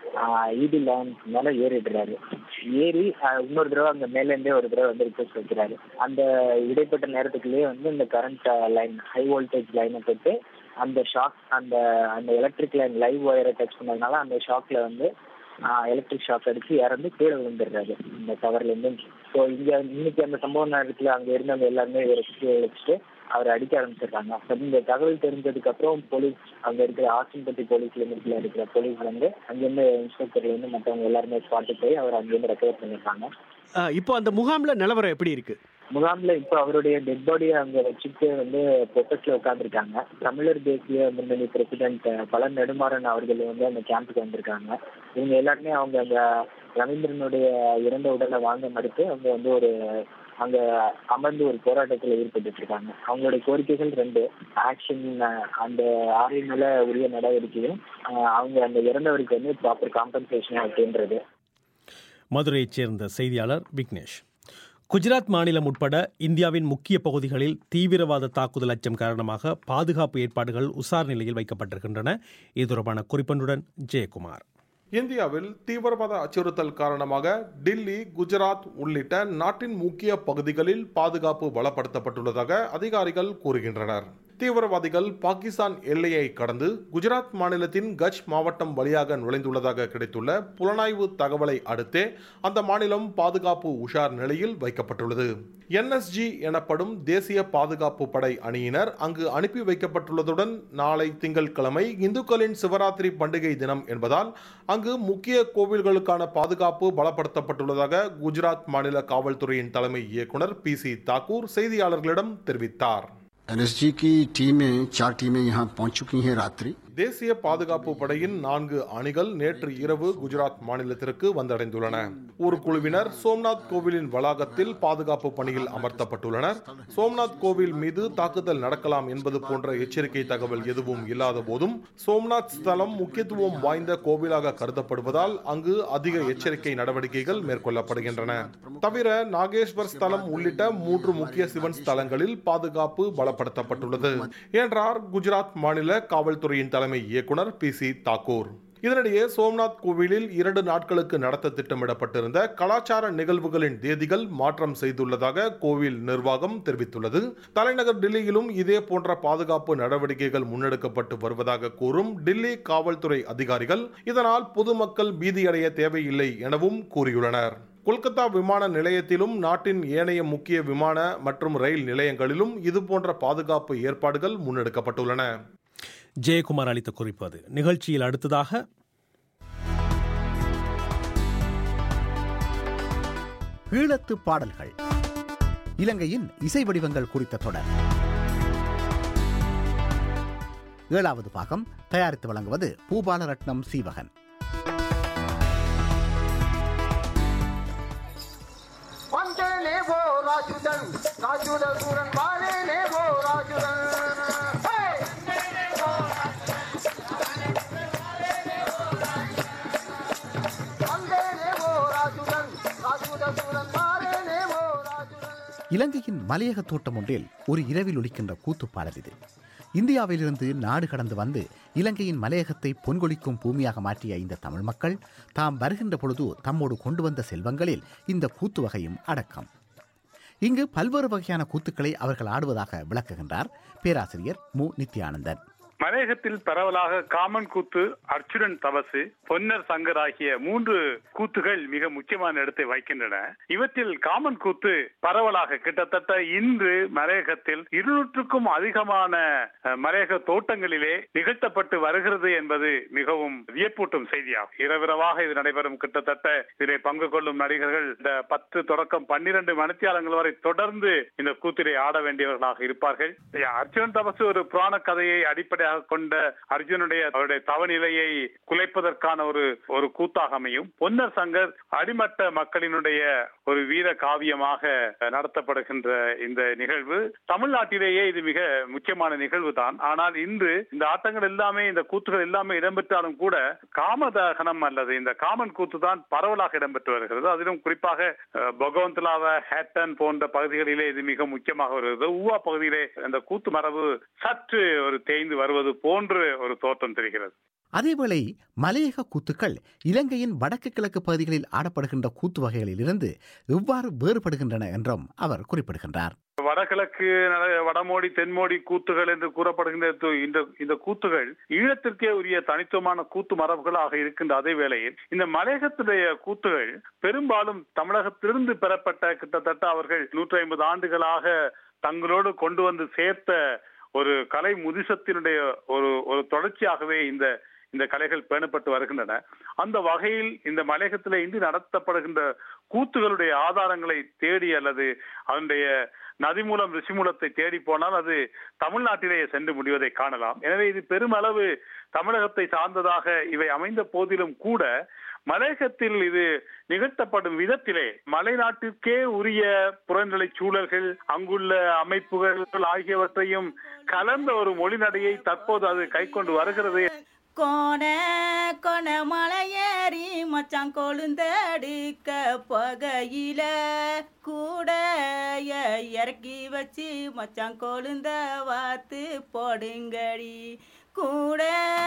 ஈபி லைன் மேல ஏறிடுறாரு ஏறி ஆஹ் இன்னொரு தடவை அங்க மேல இருந்தே ஒரு தடவை வந்து ரிக்வஸ்ட் வைக்கிறாரு அந்த இடைப்பட்ட நேரத்துக்குள்ளேயே வந்து இந்த கரண்ட் லைன் ஹை வோல்டேஜ் லைனை போட்டு அந்த ஷாக் அந்த அந்த எலக்ட்ரிக் லைன் லைவ் ஒயரை டச் பண்ணதுனால அந்த ஷாக்ல வந்து எலக்ட்ரிக் ஷாக் அடிச்சு இறந்து கீழே விழுந்துடுறாரு இந்த டவர்ல இருந்து ஸோ இங்க இன்னைக்கு அந்த சம்பவ நேரத்துல அங்க இருந்தவங்க எல்லாருமே இவரை வச்சுட்டு அவரை அடிக்க ஆரம்பிச்சிடுறாங்க அப்ப இந்த தகவல் தெரிஞ்சதுக்கு அப்புறம் போலீஸ் அங்க இருக்கிற ஆசின்பட்டி போலீஸ் லிமிட்ல இருக்கிற போலீஸ் வந்து அங்கிருந்து இன்ஸ்பெக்டர்ல இருந்து மற்றவங்க எல்லாருமே ஸ்பாட்டு போய் அவர் அங்கிருந்து ரெக்கவர் பண்ணிருக்காங்க அஹ், இப்போ அந்த முகாம்ல நிலவரம் எப்படி இருக்கு முகாம்ல இப்ப அவருடைய டெட் பாடியை அங்க வச்சுட்டு வந்து ப்ரொஃபஸ்ல உட்காந்துருக்காங்க தமிழர் தேசிய முன்னணி பிரசிடென்ட் பல நெடுமாறன் அவர்கள் வந்து அந்த கேம்புக்கு வந்திருக்காங்க இவங்க எல்லாருமே அவங்க அந்த ரவீந்திரனுடைய இறந்த உடலை வாங்க மறுத்து அவங்க வந்து ஒரு அங்க அமர்ந்து ஒரு போராட்டத்தில் ஈடுபட்டு இருக்காங்க அவங்களுடைய கோரிக்கைகள் ரெண்டு ஆக்ஷன் அந்த ஆர்ஐ மேல உரிய நடவடிக்கையும் அஹ் அவங்க அந்த இறந்தவருக்கு வந்து ப்ராப்பர் காம்பன்சேஷன் அப்படின்றது மதுரையைச் சேர்ந்த செய்தியாளர் விக்னேஷ் குஜராத் மாநிலம் உட்பட இந்தியாவின் முக்கிய பகுதிகளில் தீவிரவாத தாக்குதல் அச்சம் காரணமாக பாதுகாப்பு ஏற்பாடுகள் உசார் நிலையில் வைக்கப்பட்டிருக்கின்றன இது தொடர்பான குறிப்பொன்றுடன் ஜெயக்குமார் இந்தியாவில் தீவிரவாத அச்சுறுத்தல் காரணமாக டில்லி குஜராத் உள்ளிட்ட நாட்டின் முக்கிய பகுதிகளில் பாதுகாப்பு பலப்படுத்தப்பட்டுள்ளதாக அதிகாரிகள் கூறுகின்றனர் தீவிரவாதிகள் பாகிஸ்தான் எல்லையை கடந்து குஜராத் மாநிலத்தின் கட்ச் மாவட்டம் வழியாக நுழைந்துள்ளதாக கிடைத்துள்ள புலனாய்வு தகவலை அடுத்தே அந்த மாநிலம் பாதுகாப்பு உஷார் நிலையில் வைக்கப்பட்டுள்ளது என்எஸ்ஜி எனப்படும் தேசிய பாதுகாப்பு படை அணியினர் அங்கு அனுப்பி வைக்கப்பட்டுள்ளதுடன் நாளை திங்கட்கிழமை இந்துக்களின் சிவராத்திரி பண்டிகை தினம் என்பதால் அங்கு முக்கிய கோவில்களுக்கான பாதுகாப்பு பலப்படுத்தப்பட்டுள்ளதாக குஜராத் மாநில காவல்துறையின் தலைமை இயக்குனர் பி சி தாக்கூர் செய்தியாளர்களிடம் தெரிவித்தார் एनएसजी की टीमें चार टीमें यहाँ पहुंच चुकी हैं रात्रि தேசிய பாதுகாப்பு படையின் நான்கு அணிகள் நேற்று இரவு குஜராத் மாநிலத்திற்கு வந்தடைந்துள்ளன ஒரு குழுவினர் சோம்நாத் கோவிலின் வளாகத்தில் பாதுகாப்பு பணியில் அமர்த்தப்பட்டுள்ளனர் சோம்நாத் கோவில் மீது தாக்குதல் நடக்கலாம் என்பது போன்ற எச்சரிக்கை தகவல் எதுவும் இல்லாத போதும் சோம்நாத் ஸ்தலம் முக்கியத்துவம் வாய்ந்த கோவிலாக கருதப்படுவதால் அங்கு அதிக எச்சரிக்கை நடவடிக்கைகள் மேற்கொள்ளப்படுகின்றன தவிர நாகேஸ்வர் ஸ்தலம் உள்ளிட்ட மூன்று முக்கிய சிவன் ஸ்தலங்களில் பாதுகாப்பு பலப்படுத்தப்பட்டுள்ளது என்றார் குஜராத் மாநில காவல்துறையின் தலைமை இயக்குனர் பி சி தாக்கூர் இதனிடையே சோம்நாத் கோவிலில் இரண்டு நாட்களுக்கு நடத்த திட்டமிடப்பட்டிருந்த கலாச்சார நிகழ்வுகளின் தேதிகள் மாற்றம் செய்துள்ளதாக கோவில் நிர்வாகம் தெரிவித்துள்ளது தலைநகர் டில்லியிலும் இதே போன்ற பாதுகாப்பு நடவடிக்கைகள் முன்னெடுக்கப்பட்டு வருவதாக கூறும் டில்லி காவல்துறை அதிகாரிகள் இதனால் பொதுமக்கள் பீதியடைய தேவையில்லை எனவும் கூறியுள்ளனர் கொல்கத்தா விமான நிலையத்திலும் நாட்டின் ஏனைய முக்கிய விமான மற்றும் ரயில் நிலையங்களிலும் இதுபோன்ற பாதுகாப்பு ஏற்பாடுகள் முன்னெடுக்கப்பட்டுள்ளன ஜெயக்குமார் அளித்த குறிப்பு அது நிகழ்ச்சியில் அடுத்ததாக ஈழத்து பாடல்கள் இலங்கையின் இசை வடிவங்கள் குறித்த தொடர் ஏழாவது பாகம் தயாரித்து வழங்குவது பூபாலரட்னம் சீவகன் வந்தேனே ஓ ராஜுதன் ராஜுத சூரன் வாழேனே ஓ ராஜுதன் ஹே! வந்தேனே ஓ ராஜுதன் ராஜுத சூரன் வாழேனே ஓ ராஜுதன் இலங்கையின் மலையக தோட்டம் ஒன்றில் ஒரு இரவில் ஒலிக்கின்ற கூத்துப்பாடல் இது இந்தியாவிலிருந்து நாடு கடந்து வந்து இலங்கையின் மலையகத்தை பொன்கொழிக்கும் பூமியாக மாற்றிய இந்த தமிழ் மக்கள் தாம் வருகின்ற பொழுது தம்மோடு கொண்டு வந்த செல்வங்களில் இந்த கூத்து வகையும் அடக்கம் இங்கு பல்வேறு வகையான கூத்துக்களை அவர்கள் ஆடுவதாக விளக்குகின்றார் பேராசிரியர் மு நித்யானந்தன் மலையகத்தில் பரவலாக காமன் கூத்து அர்ச்சுனன் தவசு பொன்னர் சங்கர் ஆகிய மூன்று கூத்துகள் மிக முக்கியமான இடத்தை வகிக்கின்றன இவற்றில் காமன் கூத்து பரவலாக கிட்டத்தட்ட இன்று மலையகத்தில் இருநூற்றுக்கும் அதிகமான அஹ், மலையக தோட்டங்களிலே நிகழ்த்தப்பட்டு வருகிறது என்பது மிகவும் வியப்பூட்டும் செய்தியாகும் இரவிரவாக இது நடைபெறும் கிட்டத்தட்ட இதிலே பங்கு கொள்ளும் நடிகர்கள் இந்த பத்து தொடக்கம் பன்னிரண்டு மணித்தியாலங்கள் வரை தொடர்ந்து இந்த கூத்திரை ஆட வேண்டியவர்களாக இருப்பார்கள் அர்ஜுனன் தபசு ஒரு புராண கதையை அடிப்படையாக கொண்ட அர்ஜுனுடைய அவருடைய தவநிலையை குலைப்பதற்கான ஒரு ஒரு கூத்தாக அமையும் பொன்னர் சங்கர் அடிமட்ட மக்களினுடைய ஒரு வீர காவியமாக நடத்தப்படுகின்ற இந்த நிகழ்வு தமிழ்நாட்டிலேயே இது மிக முக்கியமான நிகழ்வு தான் ஆனால் இன்று இந்த ஆட்டங்கள் எல்லாமே இந்த கூத்துகள் எல்லாமே இடம்பெற்றாலும் கூட காமதகனம் அல்லது இந்த காமன் கூத்து தான் பரவலாக இடம்பெற்று வருகிறது அதிலும் குறிப்பாக அஹ், பகவந்தலாவ ஹேட்டன் போன்ற பகுதிகளிலே இது மிக முக்கியமாக வருகிறது ஊவா பகுதியிலே இந்த கூத்து மரபு சற்று ஒரு தேய்ந்து வருவது போன்று ஒரு தோற்றம் தெரிகிறது அதேவேளை மலையக கூத்துக்கள் இலங்கையின் வடக்கு கிழக்கு பகுதிகளில் ஆடப்படுகின்ற கூத்து வகைகளிலிருந்து எவ்வாறு வேறுபடுகின்றன என்றும் அவர் குறிப்பிடுகின்றார் வடகிழக்கு நட- வடமோடி தென்மோடி கூத்துகள் என்று கூறப்படுகின்ற து- இந்த இந்த கூத்துகள் ஈழத்திற்கே உரிய தனித்துவமான கூத்து மரபுகளாக இருக்கின்ற அதே வேளையில் இந்த மலையகத்துடைய கூத்துகள் பெரும்பாலும் தமிழகத்திலிருந்து பெறப்பட்ட கிட்டத்தட்ட அவர்கள் நூற்றி ஐம்பது ஆண்டுகளாக தங்களோடு கொண்டு வந்து சேர்த்த ஒரு கலை முதிசத்தினுடைய ஒரு ஒரு தொடர்ச்சியாகவே இந்த இந்த கலைகள் பேணப்பட்டு வருகின்றன அந்த வகையில் இந்த மலையகத்தில் இன்று நடத்தப்படுகின்ற கூத்துகளுடைய ஆதாரங்களை தேடி அல்லது அதனுடைய நதிமூலம் ரிஷிமூலத்தை தேடி போனால் அது தமிழ்நாட்டிலேயே சென்று முடிவதை காணலாம் எனவே இது பெருமளவு தமிழகத்தை சார்ந்ததாக இவை அமைந்த போதிலும் கூட மலையகத்தில் இது நிகழ்த்தப்படும் விதத்திலே மலைநாட்டிற்கே உரிய புறநிலை சூழல்கள் அங்குள்ள அமைப்புகள் ஆகியவற்றையும் கலந்த ஒரு மொழிநடையை தற்போது அது கைக்கொண்டு வருகிறது கோண கொண மலையேறி மச்சான் கொழுந்தடிக்க பகையில கூட இறக்கி வச்சு மச்சான் கொழுந்த வாத்து போடுங்கடி கூட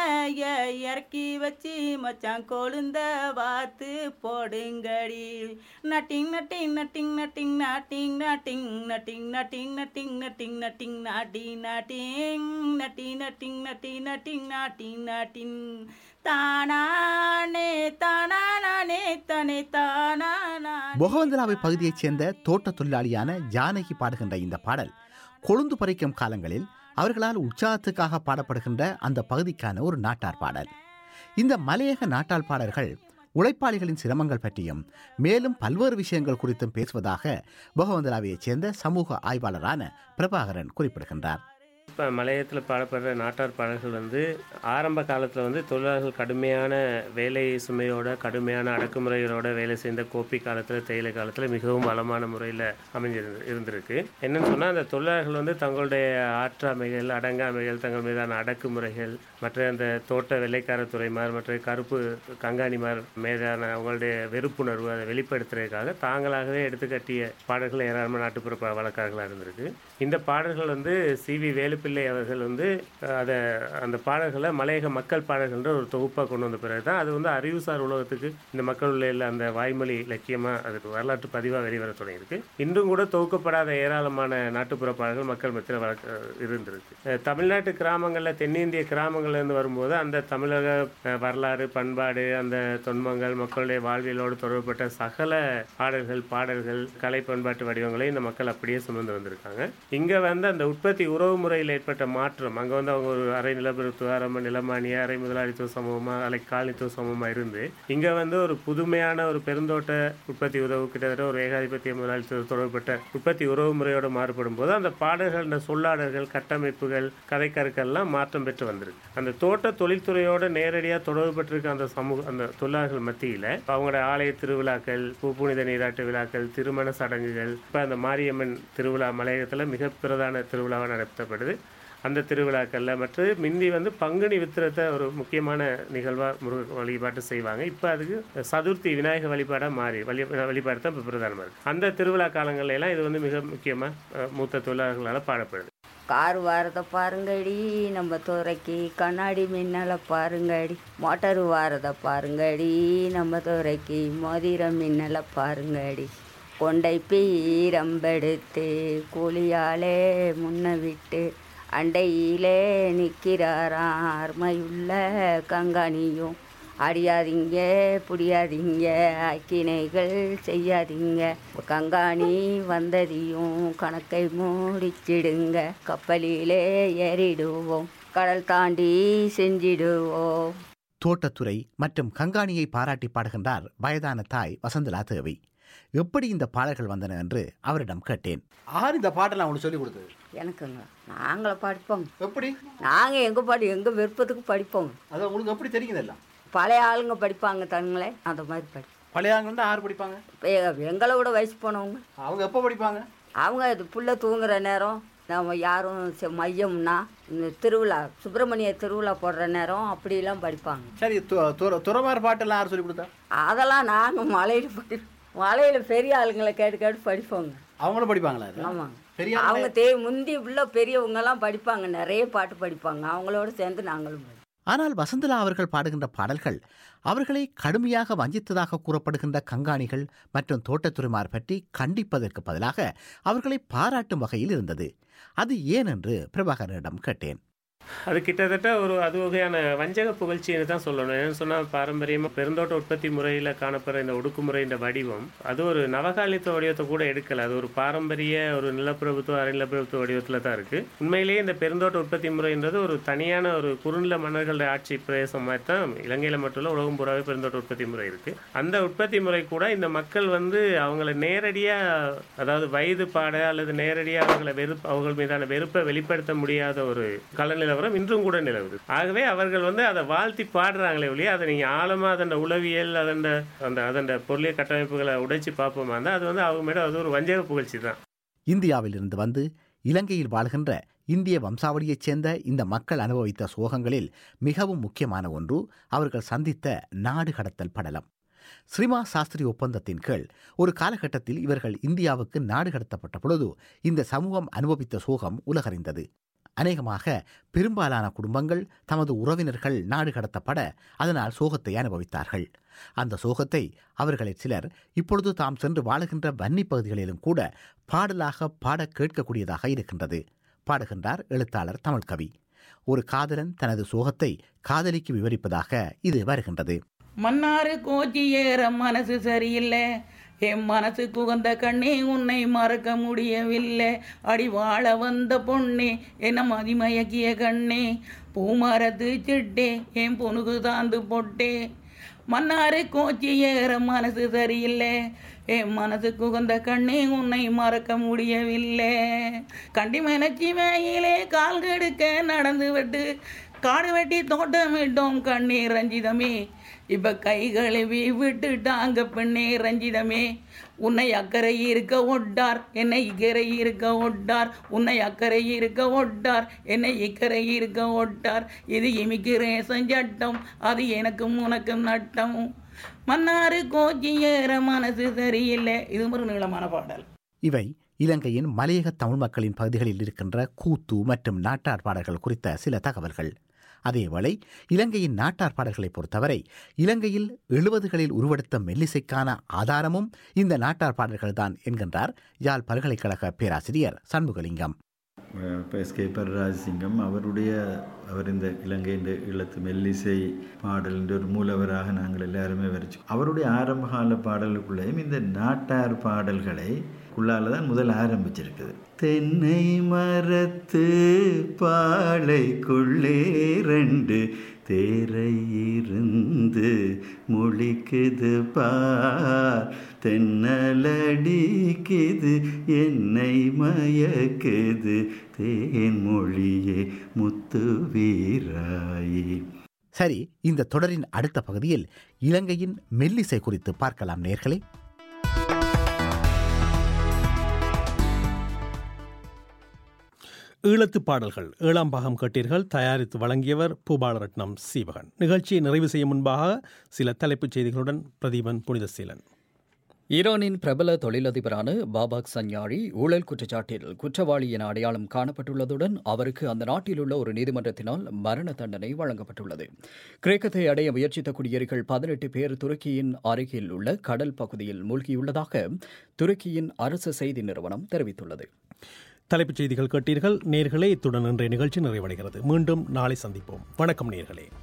இறக்கி வச்சு மச்சான் கொழுந்த வாத்து போடுங்கடி நட்டிங் நட்டிங் நட்டிங் நட்டிங் நாட்டிங் நாட்டிங் நட்டிங் நட்டிங் நட்டிங் நட்டிங் நட்டிங் நாட்டி நாட்டிங் நட்டி நட்டிங் நட்டி நட்டிங் நாட்டிங் நாட்டின் தானானே தானானே தனே தானானா பொகவந்தலாவை பகுதியைச் சேர்ந்த தோட்ட தொழிலாளியான ஜானகி பாடுகின்ற இந்த பாடல் கொழுந்து பறிக்கும் காலங்களில் அவர்களால் உற்சாகத்துக்காக பாடப்படுகின்ற அந்த பகுதிக்கான ஒரு நாட்டார் பாடல் இந்த மலையக நாட்டாள் பாடல்கள் உழைப்பாளிகளின் சிரமங்கள் பற்றியும் மேலும் பல்வேறு விஷயங்கள் குறித்தும் பேசுவதாக பொகவந்தலாவையைச் சேர்ந்த சமூக ஆய்வாளரான பிரபாகரன் குறிப்பிடுகின்றார் இப்போ மலையத்தில் பாடப்படுற நாட்டார் பாடல்கள் வந்து ஆரம்ப காலத்தில் வந்து தொழிலாளர்கள் கடுமையான வேலை சுமையோட கடுமையான அடக்குமுறைகளோட வேலை செய்த கோப்பி காலத்தில் தேயிலை காலத்தில் மிகவும் வளமான முறையில் அமைஞ்சிருந்து இருந்திருக்கு என்னன்னு சொன்னால் அந்த தொழிலாளர்கள் வந்து தங்களுடைய ஆற்றாமைகள் அடங்காமைகள் தங்கள் மீதான அடக்குமுறைகள் மற்ற அந்த தோட்ட வெள்ளைக்காரத்துறைமார் மற்ற கருப்பு கங்காணிமார் மீதான அவங்களுடைய வெறுப்புணர்வு அதை வெளிப்படுத்துறதுக்காக தாங்களாகவே எடுத்து கட்டிய பாடல்கள் ஏராளமான நாட்டுப்புற ப- வழக்காறுகளாக இருந்திருக்கு இந்த பாடல்கள் வந்து சி வி வேலுப்பிள்ளை அவர்கள் வந்து அஹ், அதை அந்த பாடல்களை மலையக மக்கள் பாடல்கள்ன்ற ஒரு தொகுப்பாக கொண்டு வந்த பிறகு தான் அது வந்து அறிவுசார் உலகத்துக்கு இந்த மக்கள் உள்ள அந்த வாய்மொழி இலக்கியமாக அது வரலாற்று பதிவாக வெளிவர தொடங்கியிருக்கு இன்றும் கூட தொகுக்கப்படாத ஏராளமான நாட்டுப்புற பாடல்கள் மக்கள் மத்தியில் வழக்க இருந்திருக்கு அஹ், தமிழ்நாட்டு கிராமங்களில் தென்னிந்திய கிராமங்கள்லேருந்து வரும்போது அந்த தமிழக அஹ், வரலாறு பண்பாடு அந்த தொன்மங்கள் மக்களுடைய வாழ்வியலோடு தொடர்புபட்ட சகல ஆடல்கள் பாடல்கள் கலை பண்பாட்டு வடிவங்களை இந்த மக்கள் அப்படியே சுமந்து வந்திருக்காங்க இங்கே வந்து அந்த உற்பத்தி உறவு முறையில் ஏற்பட்ட மாற்றம் அங்கே வந்து அவங்க ஒரு அரை நிலப்பரத்துவ அரை நிலமானிய அரை முதலாளித்துவ சமூகமாக அலை காலனித்துவ சமூகமாக இருந்து இங்கே வந்து ஒரு புதுமையான ஒரு பெருந்தோட்ட உற்பத்தி உறவு கிட்டத்தட்ட ஒரு ஏகாதிபத்திய முதலாளித்துவ தொடர்பட்ட உற்பத்தி உறவு முறையோடு மாறுபடும் போது அந்த பாடல்கள் இந்த சொல்லாடல்கள் கட்டமைப்புகள் கதைக்கருக்கள்லாம் மாற்றம் பெற்று வந்திருக்கு அந்த தோட்ட தொழில்துறையோட நேரடியாக தொடர்பு பெற்றிருக்க அந்த சமூக அந்த தொழிலாளர்கள் மத்தியில் அவங்களோட ஆலய திருவிழாக்கள் பூப்புனித நீராட்டு விழாக்கள் திருமண சடங்குகள் இப்போ அந்த மாரியம்மன் திருவிழா மலையகத்தில் மிக பிரதான திருவிழாவாக நடத்தப்படுது அந்த திருவிழாக்களில் மற்ற மிந்தி வந்து பங்குனி வித்திரத்தை ஒரு முக்கியமான நிகழ்வாக முருக வழிபாட்டு செய்வாங்க இப்போ அதுக்கு சதுர்த்தி விநாயக வழிபாடாக மாறி வழி வழிபாடு தான் இப்போ பிரதானமாக இருக்குது அந்த திருவிழா காலங்கள்ல எல்லாம் இது வந்து மிக முக்கியமாக மூத்த தொழிலாளர்களால் பாடப்படுது கார் வாரதை பாருங்கடி நம்ம துறைக்கு கண்ணாடி மின்னலை பாருங்கடி மோட்டார் வாரதை பாருங்கடி நம்ம துறைக்கு மோதிர மின்னலை பாருங்கடி கொண்டை பீரம்பெடுத்து கூலியாலே முன்ன விட்டு அண்டையிலே நிற்கிறாராம் அருமையுள்ள கங்காணியும் அடியாதீங்க புடியாதீங்க அக்கினைகள் செய்யாதீங்க கங்காணி வந்ததையும் கணக்கை மூடிச்சிடுங்க கப்பலிலே ஏறிடுவோம் கடல் தாண்டி செஞ்சிடுவோம் தோட்டத்துறை மற்றும் கங்காணியை பாராட்டி பாடுகின்றார் வயதான தாய் வசந்தலா தேவி எப்படி இந்த பாடல்கள் வந்தன என்று அவரிடம் கேட்டேன் ஆறு இந்த பாட்டெல்லாம் உங்களுக்கு சொல்லி கொடுத்தது எனக்குங்க நாங்கள படிப்போங்க எப்படி நாங்கள் எங்கள் படி எங்கள் விருப்பத்துக்கு படிப்போங்க அது உங்களுக்கு எப்படி தெரியுது எல்லாம் பழைய ஆளுங்க படிப்பாங்க தங்களே அந்த மாதிரி படி பழைய ஆளுங்க வந்து ஆறு படிப்பாங்க இப்போ எங்களை விட வயசு போனவங்க அவங்க எப்போ படிப்பாங்க அவங்க இது புள்ள தூங்குற நேரம் நம்ம யாரும் செ- மையம்னா இந்த திருவிழா சுப்பிரமணிய திருவிழா போடுற நேரம் அப்படிலாம் படிப்பாங்க சரி து- துற- துறவார் பாட்டெல்லாம் யார் சொல்லி கொடுத்தா அதெல்லாம் நாங்கள் மலையில் படி மலையில் பெரிய ஆளுங்களை கேட்டு கேட்டு படிப்போங்க அவங்களும் படிப்பாங்களா இது? ஆமாங்க பெரிய அவங்க தே முந்தி உள்ள பெரியவங்கெல்லாம் படிப்பாங்க நிறைய பாட்டு படிப்பாங்க அவங்களோட சேர்ந்து நாங்களும் படிப்போம் ஆனால் வசந்தலா அவர்கள் பாடுகின்ற பாடல்கள் அவர்களை கடுமையாக வஞ்சித்ததாக கூறப்படுகின்ற கங்காணிகள் மற்றும் தோட்டத்துறைமார் பற்றி கண்டிப்பதற்கு பதிலாக அவர்களை பாராட்டும் வகையில் இருந்தது அது ஏன் என்று பிரபாகரனிடம் கேட்டேன் அது கிட்டத்தட்ட ஒரு அது வகையான வஞ்சக புகழ்ச்சின்னு தான் சொல்லணும் ஏன்னு சொன்னால் பாரம்பரியமாக பெருந்தோட்ட உற்பத்தி முறையில் காணப்படுற இந்த ஒடுக்குமுறை இந்த வடிவம் அது ஒரு நவகாலித்துவ வடிவத்தை கூட எடுக்கல அது ஒரு பாரம்பரிய ஒரு நிலப்பிரபுத்துவ அரைநிலப்பிரபுத்துவ வடிவத்தில் தான் இருக்குது உண்மையிலேயே இந்த பெருந்தோட்ட உற்பத்தி முறைன்றது ஒரு தனியான ஒரு குறுநில மன்னர்களுடைய ஆட்சி பிரதேசம் மாதிரி தான் இலங்கையில் மட்டும் இல்லை உலகம் பூராவே பெருந்தோட்ட உற்பத்தி முறை இருக்குது அந்த உற்பத்தி முறை கூட இந்த மக்கள் வந்து அவங்கள நேரடியாக அதாவது வயது பாட அல்லது நேரடியாக அவங்களை வெறுப்பு அவர்கள் மீதான வெறுப்பை வெளிப்படுத்த முடியாத ஒரு கல நிலவரம் இன்றும் கூட நிலவுது ஆகவே அவர்கள் வந்து அதை வாழ்த்தி பாடுறாங்களே ஒழிய அதை நீங்கள் ஆழமாக அதன் உளவியல் அதன் அந்த அதன் பொருளிய கட்டமைப்புகளை உடைச்சு பார்ப்போமா இருந்தால் அது வந்து அவங்க மேடம் அது ஒரு வஞ்சக புகழ்ச்சி தான் இந்தியாவிலிருந்து வந்து இலங்கையில் வாழ்கின்ற இந்திய வம்சாவளியைச் சேர்ந்த இந்த மக்கள் அனுபவித்த சோகங்களில் மிகவும் முக்கியமான ஒன்று அவர்கள் சந்தித்த நாடு கடத்தல் படலம் ஸ்ரீமா சாஸ்திரி ஒப்பந்தத்தின் கீழ் ஒரு காலகட்டத்தில் இவர்கள் இந்தியாவுக்கு நாடு கடத்தப்பட்ட பொழுது இந்த சமூகம் அனுபவித்த சோகம் உலகறிந்தது அநேகமாக பெரும்பாலான குடும்பங்கள் தமது உறவினர்கள் நாடு கடத்தப்பட அதனால் சோகத்தை அனுபவித்தார்கள் அந்த சோகத்தை அவர்களில் சிலர் இப்பொழுது தாம் சென்று வாழுகின்ற வன்னி பகுதிகளிலும் கூட பாடலாக பாட கேட்கக்கூடியதாக இருக்கின்றது பாடுகின்றார் எழுத்தாளர் தமிழ்கவி ஒரு காதலன் தனது சோகத்தை காதலிக்கு விவரிப்பதாக இது வருகின்றது மன்னாரு கோச்சி ஏற மனசு சரியில்லை என் மனசு குகந்த கண்ணே உன்னை மறக்க முடியவில்லை அடி வாழ வந்த பொண்ணே என்ன மதிமயக்கிய கண்ணே பூமரத்து சிட்டே என் பொணுகு தாந்து பொட்டே மன்னாரு கோச்சி ஏற மனசு சரியில்லை என் மனசு குகந்த கண்ணே உன்னை மறக்க முடியவில்லை கண்டி மனச்சி மேயிலே கால் கெடுக்க நடந்து விட்டு காடு வெட்டி தோட்டமிட்டோம் கண்ணீர் ரஞ்சிதமே இப்ப கை கழுவி விட்டுட்டாங்க பெண்ணே ரஞ்சிதமே உன்னை அக்கறை இருக்க ஒட்டார் என்னை இக்கரை இருக்க ஒட்டார் உன்னை அக்கறை இருக்க ஒட்டார் என்னை இக்கரை இருக்க ஒட்டார் இது இமிக்கிறேசன் சட்டம் அது எனக்கும் உனக்கும் நட்டம் மன்னாரு கோச்சி ஏற மனசு சரியில்லை இது ஒரு நீளமான பாடல் இவை இலங்கையின் மலையக தமிழ் மக்களின் பகுதிகளில் இருக்கின்ற கூத்து மற்றும் நாட்டார் பாடல்கள் குறித்த சில தகவல்கள் அதேவேளை இலங்கையின் நாட்டார் பாடல்களை பொறுத்தவரை இலங்கையில் எழுபதுகளில் உருவெடுத்த மெல்லிசைக்கான ஆதாரமும் இந்த நாட்டார் பாடல்கள்தான் என்கின்றார் யாழ் பல்கலைக்கழக பேராசிரியர் சண்முகலிங்கம் இப்போ எஸ்கே பரராஜசிங்கம் அவருடைய அவர் இந்த இலங்கையின் ஈழத்து மெல்லிசை பாடலின் ஒரு மூலவராக நாங்கள் எல்லாருமே வரைச்சு அவருடைய ஆரம்பகால பாடலுக்குள்ளேயும் இந்த நாட்டார் பாடல்களை குள்ளால தான் முதல் ஆரம்பிச்சிருக்குது தென்னை மரத்து பாலைக்குள்ளே ரெண்டு தேரை இருந்து முழிக்குது பார் தென்னலடிக்குது என்னை மயக்குது தேன் மொழியே முத்து வீராயே சரி இந்த தொடரின் அடுத்த பகுதியில் இலங்கையின் மெல்லிசை குறித்து பார்க்கலாம் நேர்களே ஈழத்து பாடல்கள் ஏழாம் பாகம் கேட்டீர்கள் தயாரித்து வழங்கியவர் பூபாலரட்னம் சீவகன் நிகழ்ச்சியை நிறைவு செய்யும் முன்பாக சில தலைப்புச் செய்திகளுடன் பிரதீபன் புனிதசீலன் ஈரானின் பிரபல தொழிலதிபரான பாபாக் சன்யாரி ஊழல் குற்றச்சாட்டில் குற்றவாளி என அடையாளம் காணப்பட்டுள்ளதுடன் அவருக்கு அந்த நாட்டில் உள்ள ஒரு நீதிமன்றத்தினால் மரண தண்டனை வழங்கப்பட்டுள்ளது கிரேக்கத்தை அடைய முயற்சித்த குடியேறிகள் பதினெட்டு பேர் துருக்கியின் அருகில் உள்ள கடல் பகுதியில் மூழ்கியுள்ளதாக துருக்கியின் அரசு செய்தி நிறுவனம் தெரிவித்துள்ளது தலைப்புச் செய்திகள் கேட்டீர்கள் நேர்களே இத்துடன் இன்றைய நிகழ்ச்சி நிறைவடைகிறது மீண்டும் நாளை சந்திப்போம் வணக்கம் நேர்களே